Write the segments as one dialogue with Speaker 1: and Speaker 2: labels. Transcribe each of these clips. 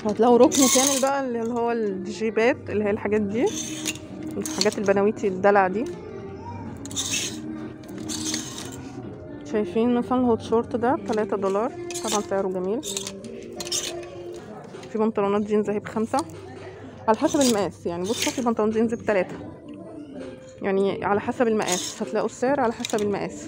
Speaker 1: هتلاقوا ركن كامل بقى اللي هو الجيبات اللي هي الحاجات دي الحاجات البناويتي الدلع دي شايفين مثلا الهوت شورت ده بتلاتة دولار طبعا سعره جميل في بنطلونات جينز اهي بخمسة على حسب المقاس يعني بصوا في بنطلون جينز بتلاتة يعني على حسب المقاس هتلاقوا السعر على حسب المقاس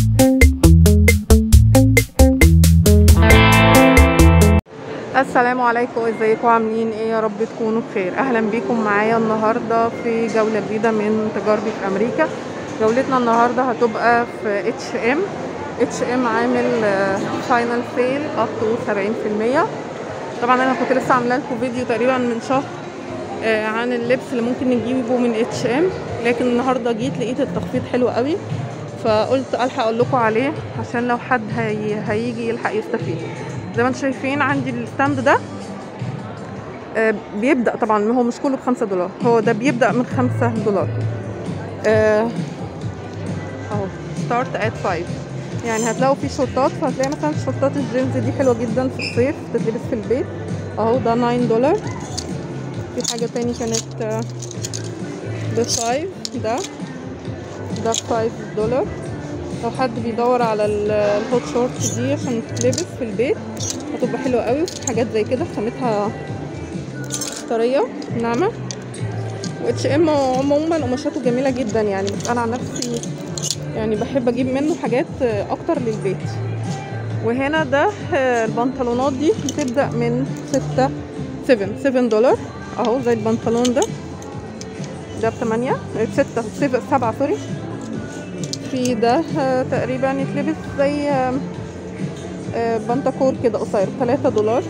Speaker 1: السلام عليكم ازيكم عاملين ايه يا رب تكونوا بخير اهلا بيكم معايا النهارده في جوله جديده من تجاربي في امريكا جولتنا النهارده هتبقى في اتش ام اتش ام عامل فاينل سيل اب تو 70% طبعا انا كنت لسه عامله لكم فيديو تقريبا من شهر آه، عن اللبس اللي ممكن نجيبه من اتش ام لكن النهارده جيت لقيت التخفيض حلو قوي فقلت الحق اقول لكم عليه عشان لو حد هي... هيجي يلحق يستفيد زي ما انتم شايفين عندي الستاند ده آه، بيبدا طبعا هو مش كله بخمسة دولار هو ده بيبدا من خمسة دولار آه، اهو ستارت ات 5 يعني هتلاقوا في شورتات فهتلاقي مثلا شورتات الجينز دي حلوه جدا في الصيف تتلبس في البيت اهو ده 9 دولار في حاجه تاني كانت آه، ب 5 ده ده ب 5 دولار لو حد بيدور على ال- الهوت شورت دي عشان تتلبس في البيت هتبقى حلوه قوي حاجات زي كده خامتها طريه ناعمه واتش ام عموما قماشاته جميله جدا يعني بس انا عن نفسي يعني بحب اجيب منه حاجات اكتر للبيت وهنا ده آه، البنطلونات دي بتبدا من ستة سفن سفن دولار اهو زي البنطلون ده ده بتمانية ستة سبعة سبعة سوري في ده آه، تقريبا يتلبس زي آه، آه، بنطكور كده قصير بتلاتة دولار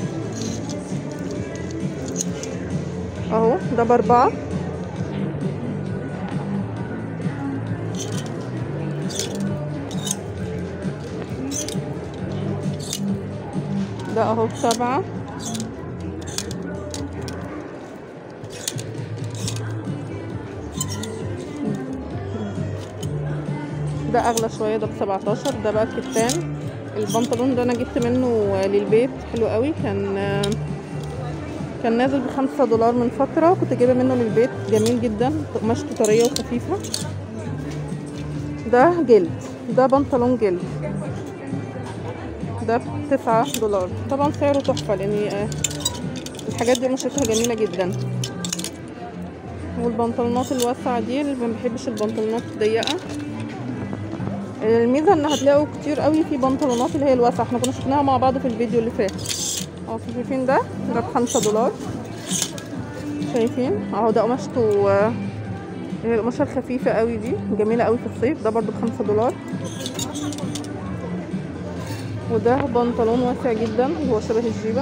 Speaker 1: اهو ده باربعة ده اهو بسبعة ده اغلى شويه ده ب 17 ده بقى كتان البنطلون ده انا جبت منه للبيت حلو قوي كان كان نازل بخمسة دولار من فترة كنت جايبة منه للبيت جميل جدا قماشته طرية وخفيفة ده جلد ده بنطلون جلد ده بتسعة دولار طبعا سعره تحفة لان آه، الحاجات دي قماشتها جميلة جدا والبنطلونات الواسعة دي اللي ما بحبش البنطلونات الضيقة الميزه ان هتلاقوا كتير قوي في بنطلونات اللي هي الواسعه احنا كنا شفناها مع بعض في الفيديو اللي فات اهو شايفين ده ده بخمسة دولار شايفين اهو ده قماشته آه، هي القماشه الخفيفه قوي دي جميله قوي في الصيف ده برضو بخمسة دولار وده بنطلون واسع جدا هو شبه الجيبه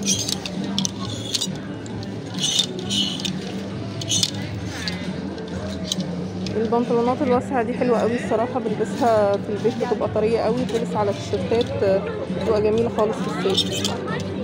Speaker 1: البنطلونات الواسعة دي حلوة قوي الصراحة بلبسها في البيت بتبقى طرية قوي بتلبس على التيشيرتات آه، بتبقى جميلة خالص في الصيف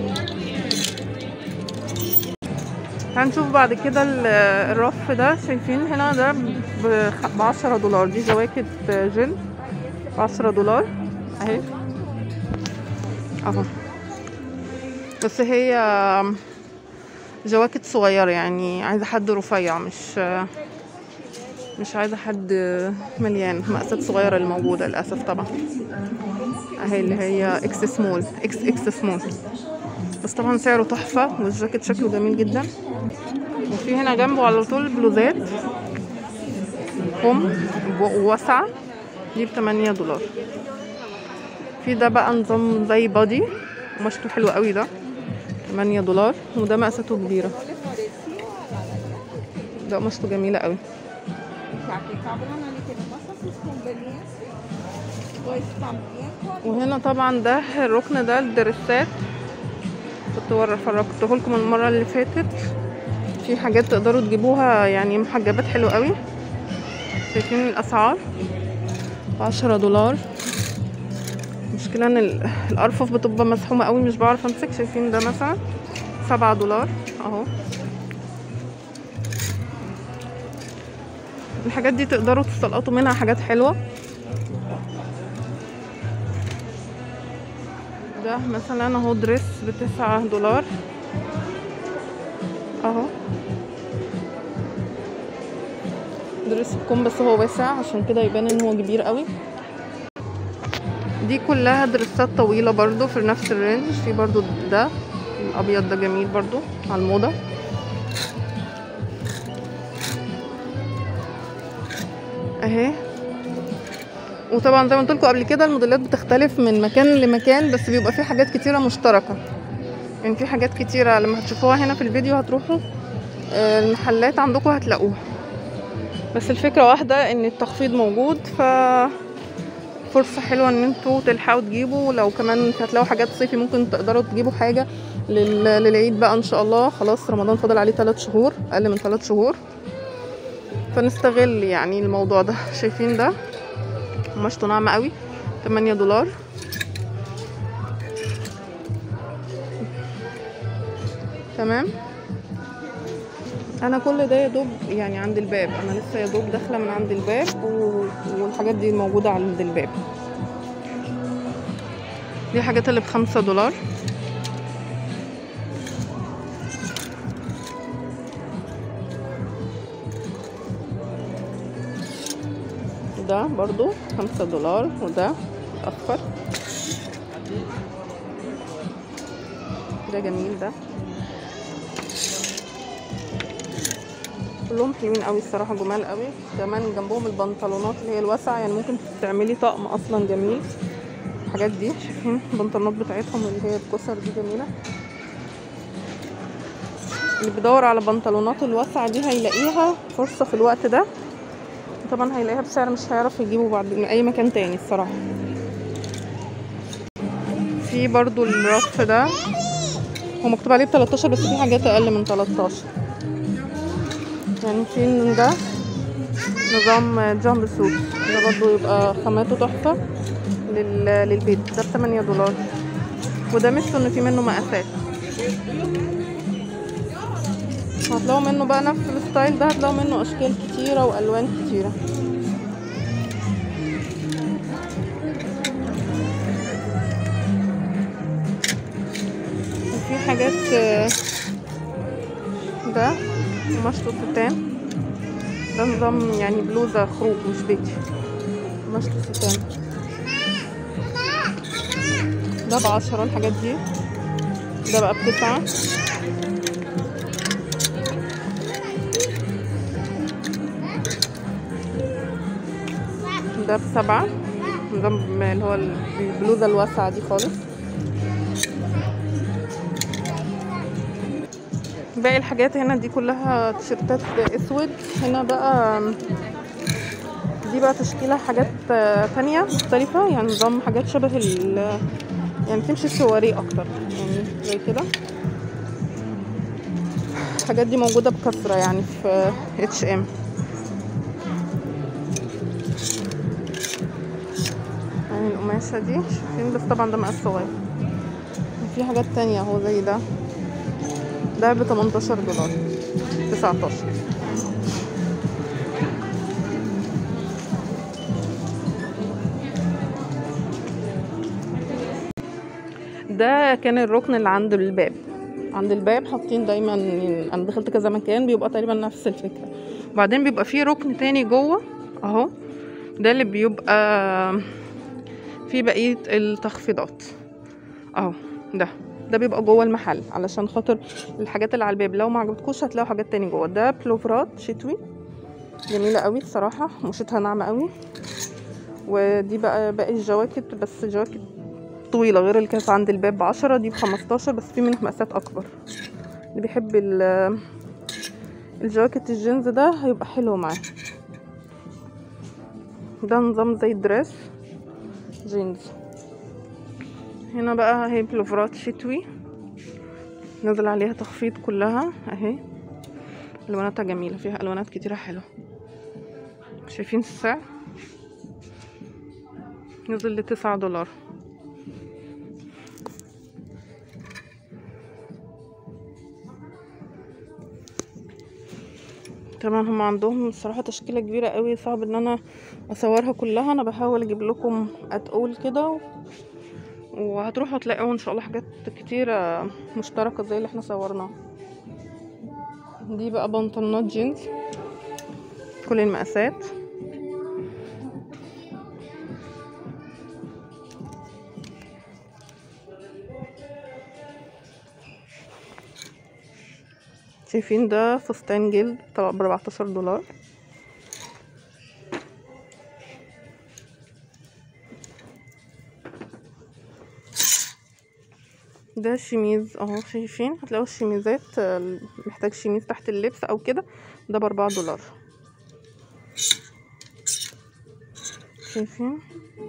Speaker 1: هنشوف بعد كده ال- الرف ده شايفين هنا ده ب 10 دولار دي جواكت جل ب 10 دولار اهي اهو بس هي جواكت صغيرة يعني عايزة حد رفيع مش مش عايزة حد مليان مقاسات صغيرة اللي موجودة للأسف طبعا اهي اللي هي اكس سمول اكس اكس سمول بس طبعا سعره تحفة والجاكيت شكله جميل جدا وفي هنا جنبه على طول بلوزات كم واسعة دي بتمانية دولار في ده بقى نظام زي بادي قماشته حلو قوي ده تمانية دولار وده مقاساته كبيرة ده قماشته جميلة قوي
Speaker 2: Jaqueta branca ali que não passa essas conveniências. Dois tamanhos.
Speaker 1: وهنا طبعا ده الركن ده الدرسات كنت ورا فرجته لكم المرة اللي فاتت في حاجات تقدروا تجيبوها يعني محجبات حلوة قوي شايفين الأسعار بعشرة دولار المشكلة ان ال- الأرفف بتبقى مسحومة قوي مش بعرف امسك شايفين ده مثلا سبعة دولار اهو الحاجات دي تقدروا تستلقطوا منها حاجات حلوة ده مثلا اهو دريس بتسعة دولار اهو درس الكم بس هو واسع عشان كده يبان ان هو كبير قوي دي كلها درسات طويلة برضو في نفس الرينج في برضو ده الابيض ده جميل برضو على الموضة اهي وطبعا زي ما قلت لكم قبل كده الموديلات بتختلف من مكان لمكان بس بيبقى في حاجات كتيرة مشتركة يعني في حاجات كتيرة لما هتشوفوها هنا في الفيديو هتروحوا آه، المحلات عندكم هتلاقوها بس الفكرة واحدة ان التخفيض موجود ف فرصة حلوة ان انتوا تلحقوا تجيبوا لو كمان هتلاقوا حاجات صيفي ممكن تقدروا تجيبوا حاجة لل... للعيد بقى ان شاء الله خلاص رمضان فاضل عليه 3 شهور اقل من 3 شهور فنستغل يعني الموضوع ده شايفين ده قماشته ناعمة قوي 8 دولار تمام انا كل ده يا دوب يعني عند الباب انا لسه يا دوب داخله من عند الباب و... والحاجات دي موجوده عند الباب دي حاجات اللي بخمسة دولار ده برضو خمسة دولار وده الأصفر ده جميل ده كلهم حلوين قوي الصراحه جمال قوي كمان جنبهم البنطلونات اللي هي الواسعه يعني ممكن تعملي طقم اصلا جميل الحاجات دي شايفين البنطلونات بتاعتهم اللي هي الكسر دي جميله اللي بيدور على بنطلونات الواسعه دي هيلاقيها فرصه في الوقت ده طبعا هيلاقيها بسعر مش هيعرف يجيبه بعد من اي مكان تاني الصراحه في برضو الرف ده هو مكتوب عليه ب 13 بس في حاجات اقل من 13 يعني في إن ده نظام جامب سوت ده برضو يبقى خاماته تحفة لل... للبيت ده بتمانية دولار وده ميزته ان في منه مقاسات هتلاقوا منه بقى نفس الستايل ده هتلاقوا منه اشكال كتيرة والوان كتيرة وفي حاجات آه، ده قماشته ستان ده نظام يعني بلوزة خروج مش بيتي قماشته ستان ده بعشرة الحاجات دي ده بقى بتسعة ده بسبعة نظام اللي هو البلوزة الواسعة دي خالص باقي الحاجات هنا دي كلها تيشيرتات اسود هنا بقى دي بقى تشكيلة حاجات آه، تانية مختلفة يعني نظام حاجات شبه ال يعني تمشي سواري اكتر يعني زي كده الحاجات دي موجودة بكثرة يعني في اتش ام يعني القماشة دي شايفين بس طبعا ده مقاس صغير في حاجات تانية اهو زي ده ده ب 18 دولار 19 ده كان الركن اللي عند الباب عند الباب حاطين دايما انا دخلت كذا مكان بيبقى تقريبا نفس الفكره وبعدين بيبقى فيه ركن تاني جوه اهو ده اللي بيبقى فيه بقيه التخفيضات اهو ده ده بيبقى جوه المحل علشان خاطر الحاجات اللي على الباب لو ما عجبتكوش هتلاقوا حاجات تاني جوه ده بلوفرات شتوي جميله قوي الصراحه مشيتها ناعمه قوي ودي بقى باقي الجواكت بس جواكت طويله غير اللي كانت عند الباب بعشرة دي بخمستاشر بس في منها مقاسات اكبر اللي بيحب ال- الجواكت الجينز ده هيبقى حلو معاه ده نظام زي الدريس جينز هنا بقى هي بلوفرات شتوي نزل عليها تخفيض كلها اهي الواناتها جميلة فيها الوانات كتيرة حلوة شايفين السعر نزل لتسعة دولار طبعا هم عندهم الصراحة تشكيلة كبيرة قوي صعب ان انا اصورها كلها انا بحاول اجيب لكم اتقول كده وهتروحوا تلاقوا ان شاء الله حاجات كتيرة مشتركة زي اللي احنا صورناها دي بقى بنطلونات جينز كل المقاسات شايفين ده فستان جلد طلع ب 14 دولار ده شميز اهو شايفين هتلاقوا الشميزات آه، محتاج شميز تحت اللبس او كده ده باربعة دولار شايفين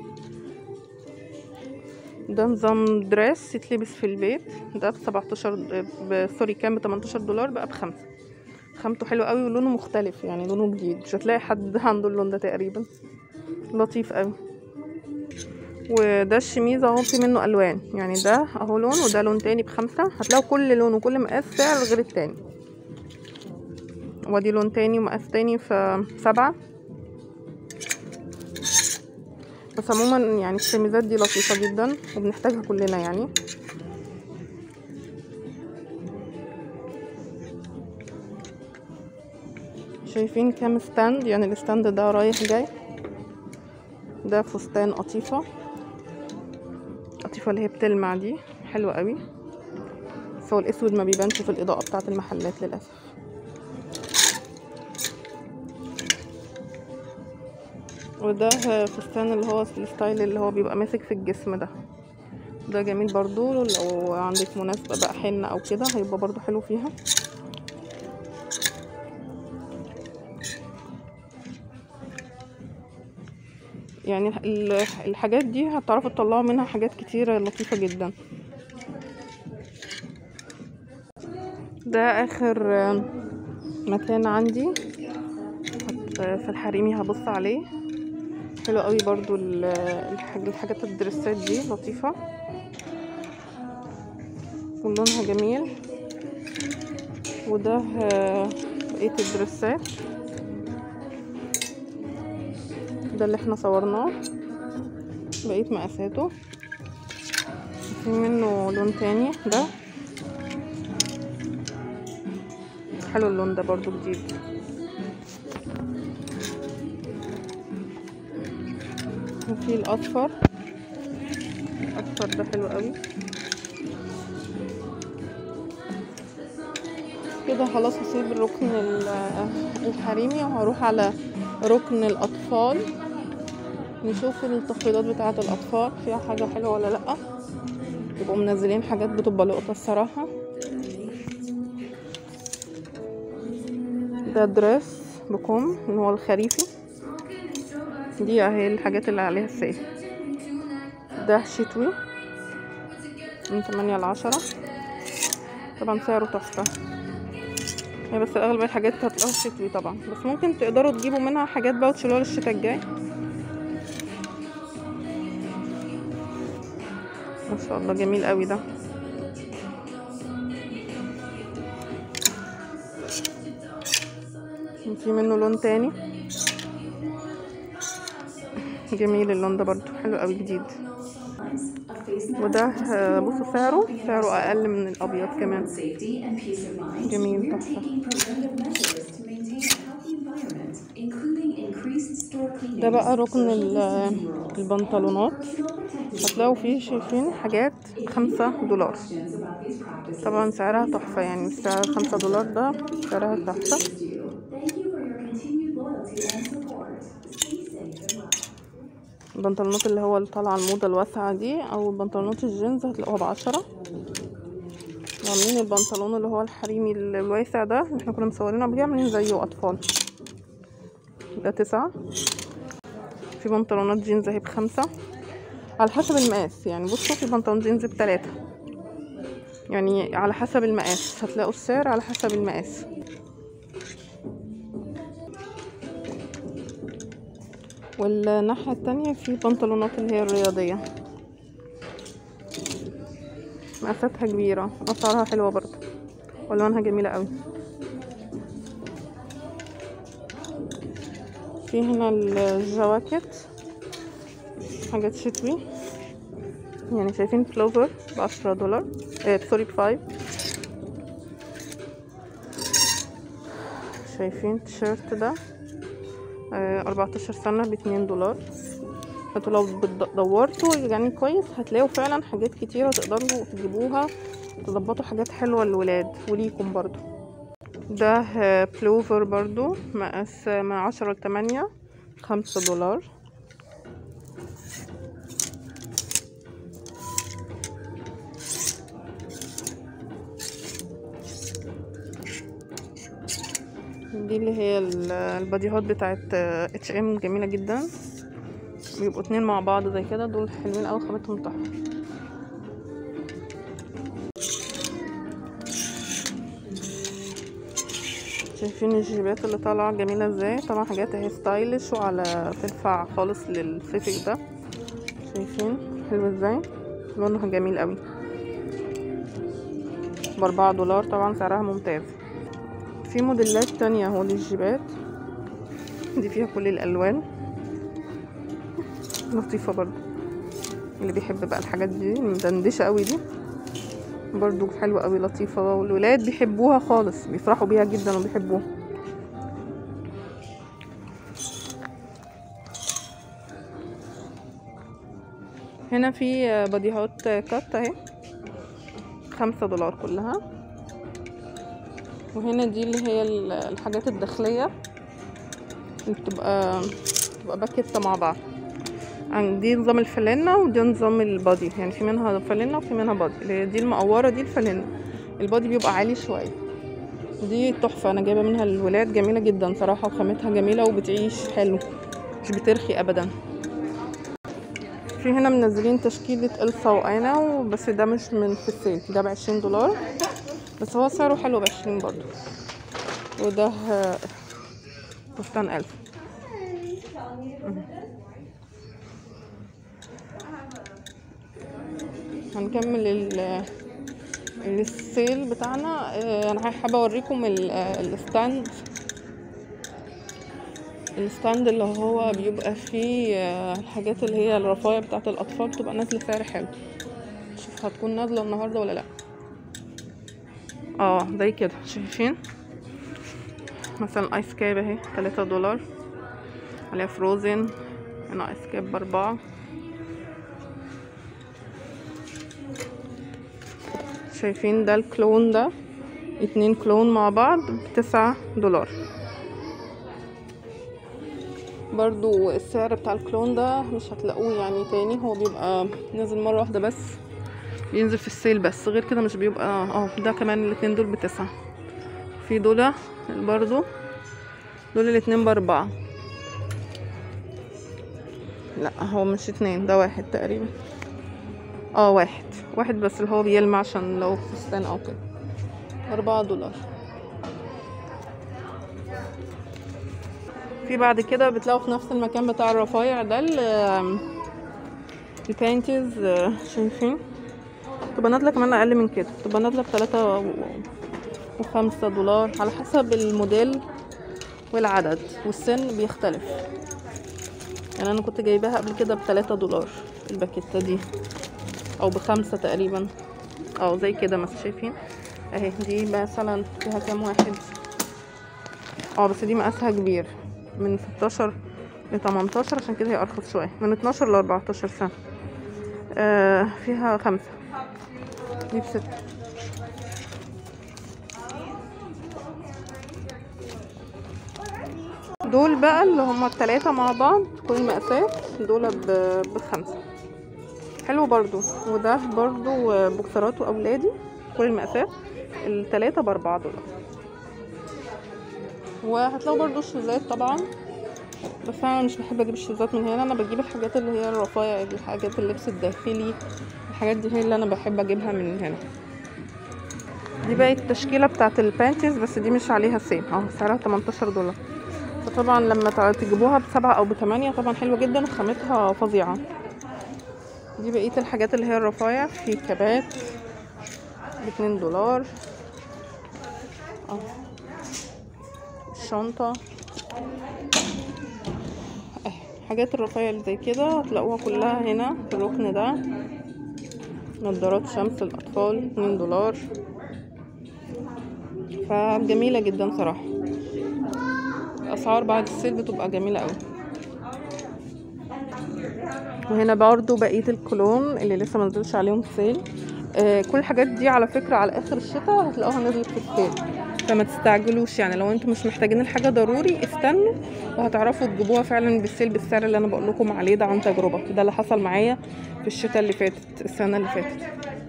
Speaker 1: ده نظام دريس يتلبس في البيت ده بسبعتاشر ب- سوري كان بتمنتاشر دولار بقى بخمسة خامته حلوة قوي ولونه مختلف يعني لونه جديد مش هتلاقي حد عنده اللون ده تقريبا لطيف قوي وده الشميز اهو في منه الوان يعني ده اهو لون وده لون تاني بخمسة هتلاقوا كل لون وكل مقاس سعر غير التاني ودي لون تاني ومقاس تاني في سبعة بس عموما يعني الشميزات دي لطيفة جدا وبنحتاجها كلنا يعني شايفين كام ستاند يعني الستاند ده رايح جاي ده فستان قطيفة قطيفة اللي هي بتلمع دي حلوة قوي بس هو الاسود ما بيبانش في الاضاءة بتاعة المحلات للأسف وده فستان اللي هو الستايل اللي هو بيبقى ماسك في الجسم ده ده جميل برضو لو عندك مناسبة بقى حنة او كده هيبقى برضو حلو فيها يعني ال- الحاجات دي هتعرفوا تطلعوا منها حاجات كتيرة لطيفة جدا ده اخر آه، مكان عندي هت- في الحريمي هبص عليه حلو قوي برضو ال- الحاج- الحاجات الدرسات دي لطيفة ولونها جميل وده آه، بقية الدرسات ده اللي احنا صورناه بقية مقاساته في منه لون تاني ده حلو اللون ده برضو جديد وفي الاصفر الاصفر ده حلو قوي كده خلاص هسيب الركن ال- الحريمي وهروح على ركن الاطفال نشوف التخفيضات بتاعه الاطفال فيها حاجه حلوه ولا لا يبقوا منزلين حاجات بتبقى لقطه الصراحه ده دريس بكم اللي هو الخريفي دي اهي الحاجات اللي عليها السيل ده شتوي من 8 ل 10 طبعا سعره تحفه هي بس اغلب الحاجات هتلاقوها شتوي طبعا بس ممكن تقدروا تجيبوا منها حاجات بقى وتشيلوها للشتا الجاي ما شاء الله جميل قوي ده في منه لون تاني جميل اللون ده برضو حلو قوي جديد وده آه، بصوا سعره سعره اقل من الابيض كمان
Speaker 3: safety and peace of mind,
Speaker 1: جميل
Speaker 3: we're
Speaker 1: تحفه
Speaker 3: taking preventive measures to maintain a healthy environment, including increased store cleanings,
Speaker 1: ده بقى ركن
Speaker 3: social
Speaker 1: ال-
Speaker 3: distancing rules,
Speaker 1: البنطلونات
Speaker 3: personal protective
Speaker 1: هتلاقوا فيه شايفين حاجات خمسة دولار
Speaker 3: questions about these practices.
Speaker 1: طبعا سعرها تحفة يعني سعر خمسة دولار ده سعرها تحفة
Speaker 3: Thank you for your continued loyalty and support. Stay safe and well.
Speaker 1: البنطلونات اللي هو اللي طالعة الموضة الواسعة دي أو البنطلونات الجينز هتلاقوها بعشرة وعاملين البنطلون اللي هو الحريمي ال- الواسع ده اللي احنا كنا مصورينه قبل كده عاملين زيه أطفال ده تسعة في بنطلونات جينز اهي بخمسة على حسب المقاس يعني بصوا في بنطلون جينز بتلاتة يعني على حسب المقاس هتلاقوا السعر على حسب المقاس والناحية التانية في بنطلونات اللي هي الرياضية مقاساتها كبيرة أسعارها حلوة برضه والوانها جميلة قوي في هنا الجواكت حاجات شتوي يعني شايفين بلوفر بعشرة دولار آه سوري بفايف شايفين التيشيرت ده آه 14 سنة باتنين دولار انتوا لو بتد- دورتوا يعني كويس هتلاقوا فعلا حاجات كتيرة تقدروا تجيبوها تظبطوا حاجات حلوة للولاد وليكم برضو ده آه، بلوفر برضو مقاس من عشرة لتمانية خمسة دولار دي اللي هي ال- الباديهات بتاعت اتش ام جميلة جدا بيبقوا اتنين مع بعض زي كده دول حلوين اوي خامتهم تحفة شايفين الجيبات اللي طالعة جميلة ازاي طبعا حاجات اهي ستايلش وعلى تنفع خالص للصيفي ده شايفين حلو ازاي لونها جميل قوي باربعة دولار طبعا سعرها ممتاز في موديلات تانية اهو للجيبات دي فيها كل الالوان لطيفة برضو اللي بيحب بقى الحاجات دي المدندشة قوي دي برضو حلوة قوي لطيفة والولاد بيحبوها خالص بيفرحوا بيها جدا وبيحبوها هنا في بديهات كات اهي خمسة دولار كلها وهنا دي اللي هي ال- الحاجات الداخلية اللي بتبقى بتبقى باكيتة مع بعض عن دي نظام الفلنة ودي نظام البادي يعني في منها فلنة وفي منها بادي اللي هي دي المقورة دي الفلنة البادي بيبقى عالي شوية دي تحفة أنا جايبة منها الولاد جميلة جدا صراحة وخامتها جميلة وبتعيش حلو مش بترخي أبدا في هنا منزلين تشكيلة إلسا وأنا بس ده مش من في السيل ده بعشرين دولار بس هو سعره حلو بعشرين برضو وده آه، فستان ألف هنكمل ال السيل بتاعنا آه، انا حابه اوريكم ال- آه، الستاند الستاند اللي هو بيبقى فيه آه، الحاجات اللي هي الرفايع بتاعه الاطفال بتبقى نازله سعر حلو شوف هتكون نازله النهارده ولا لا اه زي كده شايفين مثلا ايس كاب اهي 3 دولار عليها فروزن هنا ايس كاب باربعة شايفين ده الكلون ده اتنين كلون مع بعض بتسعة دولار برضو السعر بتاع الكلون ده مش هتلاقوه يعني تاني هو بيبقى نازل مرة واحدة بس بينزل في السيل بس غير كده مش بيبقى اه ده كمان الاتنين دول بتسعة في دول برضو دول الاتنين باربعة لا هو مش اتنين ده واحد تقريبا اه واحد واحد بس اللي هو بيلمع عشان لو فستان او كده أربعة دولار في بعد كده بتلاقوا في نفس المكان بتاع الرفايع ده ال- البانتيز آه، شايفين تبقى نازلة كمان أقل من كده تبقى نازلة بتلاتة و- وخمسة دولار على حسب الموديل والعدد والسن بيختلف يعني أنا كنت جايباها قبل كده بتلاتة دولار الباكيتة دي أو بخمسة تقريبا أو زي كده مثلا شايفين اهي دي مثلا فيها كام واحد اه بس دي مقاسها كبير من 16 ل 18 عشان كده هي ارخص شويه من 12 ل 14 سنه آه فيها خمسة دي بستة دول بقى اللي هما التلاتة مع بعض كل المقاسات دول ب- بخمسة حلو برضو وده برضو بوكسرات واولادي كل المقاسات التلاتة باربعة دولار وهتلاقوا برضو الشوزات طبعا بس انا مش بحب اجيب الشوزات من هنا انا بجيب الحاجات اللي هي الرفايع الحاجات اللبس الداخلي الحاجات دي هي اللي انا بحب اجيبها من هنا دي بقى التشكيلة بتاعت البانتيز بس دي مش عليها سيل اهو سعرها 18 دولار فطبعا لما تع- تجيبوها بسبعة او بتمانية طبعا حلوة جدا وخامتها فظيعة دي بقية الحاجات اللي هي الرفايع في كبات باتنين دولار اه الشنطة اهي حاجات الرفايع اللي زي كده هتلاقوها كلها هنا في الركن ده نظارات شمس الأطفال اتنين دولار فجميلة جدا صراحة الاسعار بعد السيل بتبقى جميله قوي وهنا برضو بقيه الكولون اللي لسه ما نزلش عليهم سيل آه كل الحاجات دي على فكره على اخر الشتاء هتلاقوها نزلت في السيل فما تستعجلوش يعني لو انتم مش محتاجين الحاجه ضروري استنوا وهتعرفوا تجيبوها فعلا بالسيل بالسعر اللي انا بقول لكم عليه ده عن تجربه ده اللي حصل معايا في الشتاء اللي فاتت السنه اللي فاتت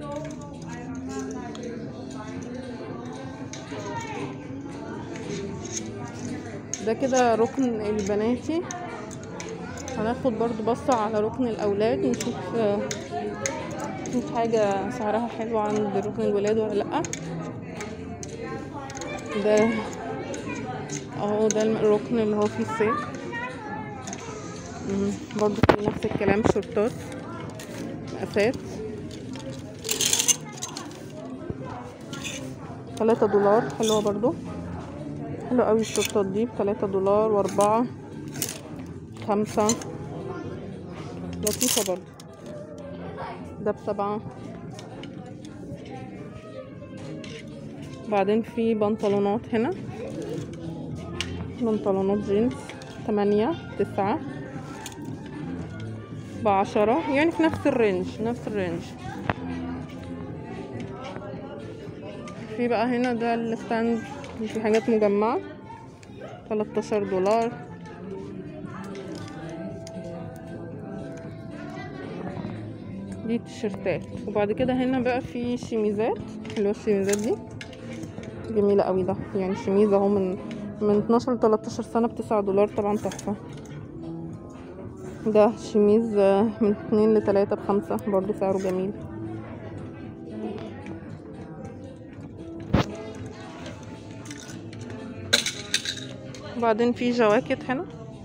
Speaker 1: ده كده ركن البناتي هناخد برضو بصة على ركن الأولاد نشوف آه، نشوف حاجة سعرها حلو عند ركن الولاد ولا لأ ده اهو ده الم- الركن اللي هو فيه الصيف مم، برضو في نفس الكلام شورتات مقاسات تلاتة دولار حلوة برضو حلو قوي الشورتات دي بتلاتة دولار واربعة خمسة لطيفة برضو ده بسبعة بعدين في بنطلونات هنا بنطلونات جينز تمانية تسعة بعشرة يعني في نفس الرينج نفس الرينج في بقى هنا ده الستاند في حاجات مجمعة تلاتاشر دولار دي تيشرتات وبعد كده هنا بقى في شيميزات حلوة الشيميزات دي جميلة قوي ده يعني شميز اهو من من 12 ل 13 سنة بتسعة دولار طبعا تحفة ده شميز آه، من اتنين لتلاتة بخمسة برضو سعره جميل وبعدين في جواكت هنا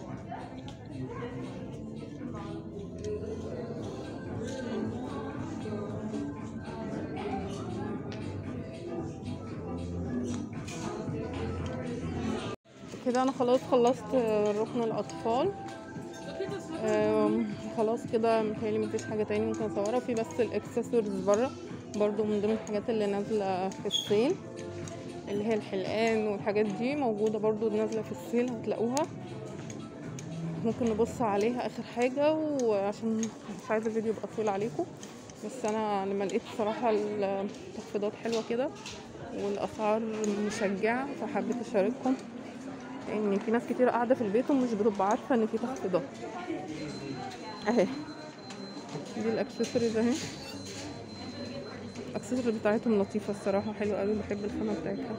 Speaker 1: كده انا خلاص خلصت آه، ركن الاطفال آم، خلاص كده متهيألي مفيش حاجة تاني ممكن اصورها في بس الاكسسوارز بره برضو من ضمن الحاجات اللي نازلة في السيل اللي هي الحلقان والحاجات دي موجودة برضو نازلة في السيل هتلاقوها ممكن نبص عليها اخر حاجة وعشان مش عايزة الفيديو يبقى طويل عليكم بس انا لما لقيت صراحة التخفيضات حلوة كده والاسعار مشجعة فحبيت اشارككم ان في ناس كتير قاعده في البيت ومش بتبقى عارفه ان في تخفيضات اهي دي الاكسسوارز اهي الاكسسوارز بتاعتهم لطيفه الصراحه حلوه قوي بحب الخامه بتاعتها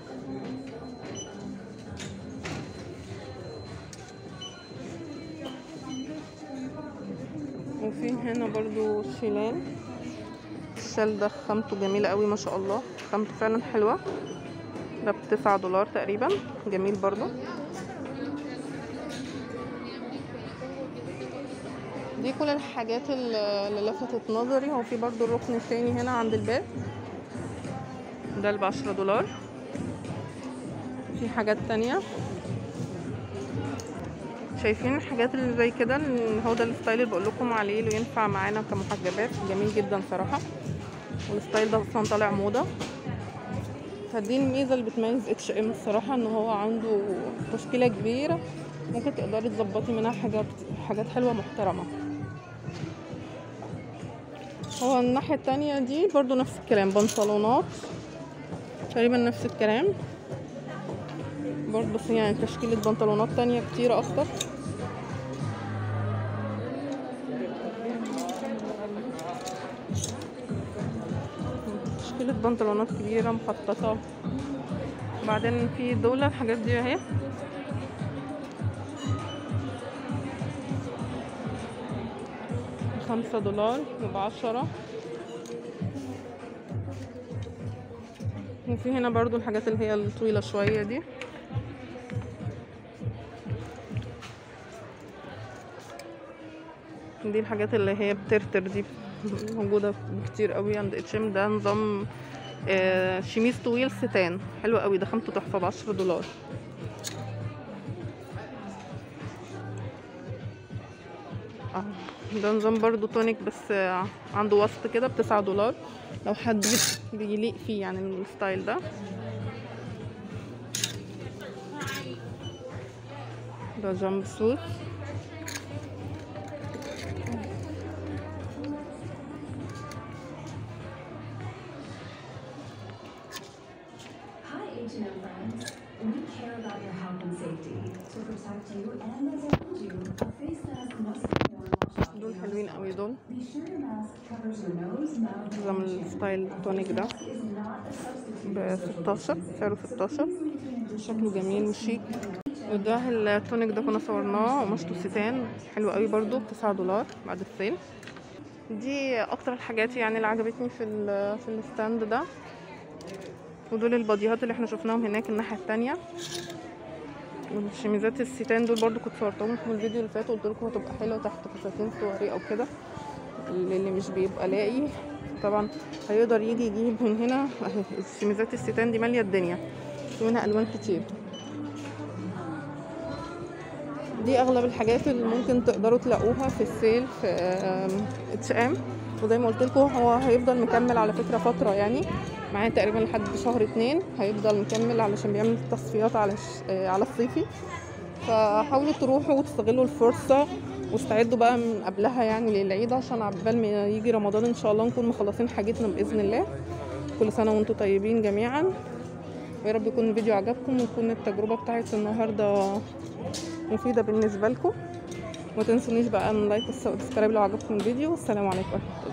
Speaker 1: وفي هنا برضو شيلان الشال ده خامته جميله قوي ما شاء الله خامته فعلا حلوه ده بتسعة دولار تقريبا جميل برضو دي كل الحاجات ال- اللي لفتت نظري هو في برضو الركن التاني هنا عند الباب ده اللي بعشرة دولار في حاجات تانية شايفين الحاجات اللي زي كده اللي هو ده الستايل اللي بقول لكم عليه اللي ينفع معانا كمحجبات جميل جدا صراحة والستايل ده اصلا طالع موضة فدي الميزة اللي بتميز اتش ام الصراحة ان هو عنده تشكيلة كبيرة ممكن تقدري تظبطي منها حاجات حاجات حلوة محترمة هو الناحية التانية دي برضو نفس الكلام بنطلونات تقريبا نفس الكلام برضو بس يعني تشكيلة بنطلونات تانية كتيرة أكتر تشكيلة بنطلونات كبيرة مخططة بعدين في دولة الحاجات دي اهي خمسة دولار وبعشرة وفي هنا برضو الحاجات اللي هي الطويلة شوية دي دي الحاجات اللي هي بترتر دي موجودة كتير قوي عند اتشم ده نظام آه، شميز طويل ستان حلو قوي ده خامته تحفة بعشرة دولار اه ده نظام برضو تونيك بس آه، عنده وسط كده بتسعة دولار لو حد بيليق فيه يعني الستايل ده ده جامب سوت
Speaker 3: Hi H&M friends. We care about your health and safety. To protect you and those around you, a face mask must be worn while shopping.
Speaker 1: دول حلوين قوي دول
Speaker 3: Be sure your mask covers your nose, mouth,
Speaker 1: نظام
Speaker 3: and chin.
Speaker 1: الستايل التونيك ده
Speaker 3: Mask is not a substitute
Speaker 1: ب
Speaker 3: for social
Speaker 1: 16 سعره 16
Speaker 3: distancing.
Speaker 1: شكله جميل وشيك وده التونيك ده كنا صورناه قماشته ستان حلو قوي برضو بتسعة دولار بعد السيل دي اكتر الحاجات يعني اللي عجبتني في ال في الستاند ده ودول الباديهات اللي احنا شفناهم هناك الناحية التانية والشميزات الستان دول برضو كنت صورتهم لكم الفيديو اللي فات وقلت لكم هتبقى حلوة تحت فساتين سواري او كده اللي مش بيبقى لاقي طبعا هيقدر يجي يجيب من هنا اهي الشميزات الستان دي مالية الدنيا في منها الوان كتير دي اغلب الحاجات اللي ممكن تقدروا تلاقوها في السيل في اتش ام وزي ما قلت لكم هو هيفضل مكمل على فكره فتره يعني معاه تقريبا لحد شهر اتنين هيفضل مكمل علشان بيعمل تصفيات على الش- آه، على الصيفي فحاولوا تروحوا وتستغلوا الفرصه واستعدوا بقى من قبلها يعني للعيد عشان عبال ما يجي رمضان ان شاء الله نكون مخلصين حاجتنا باذن الله كل سنه وانتم طيبين جميعا ويا رب يكون الفيديو عجبكم ويكون التجربه بتاعت النهارده مفيده بالنسبه لكم ما تنسونيش بقى من لايك والسبسكرايب لو عجبكم الفيديو والسلام عليكم ورحمه الله